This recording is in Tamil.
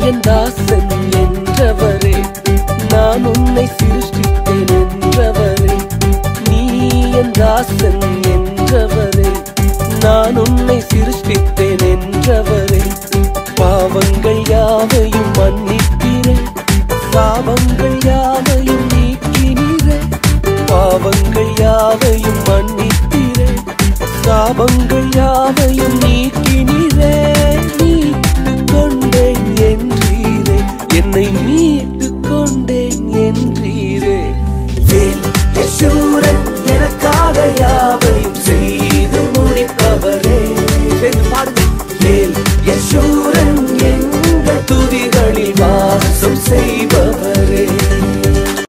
என் தாசன் என்றவரே நான் உன்னை சிருஷ்டித்தேன் என்றவரே நீ என் தாசன் என்றவரே நான் உன்னை சிருஷ்டித்தேன் என்றவரே பாவங்கள் யாவையும் மன்னித்தீரே சாபங்கள் யாவையும் நீக்கினீரே பாவங்கள் யாவையும் மன்னித்தீரே சாபங்கள் யாவையும் நீக்கினீரே மீட்டு கொண்டேன் என்றீரே என்னை மீட்டு கொண்டேன் என்றீரே வேல் யசூரன் எனக்காக யார்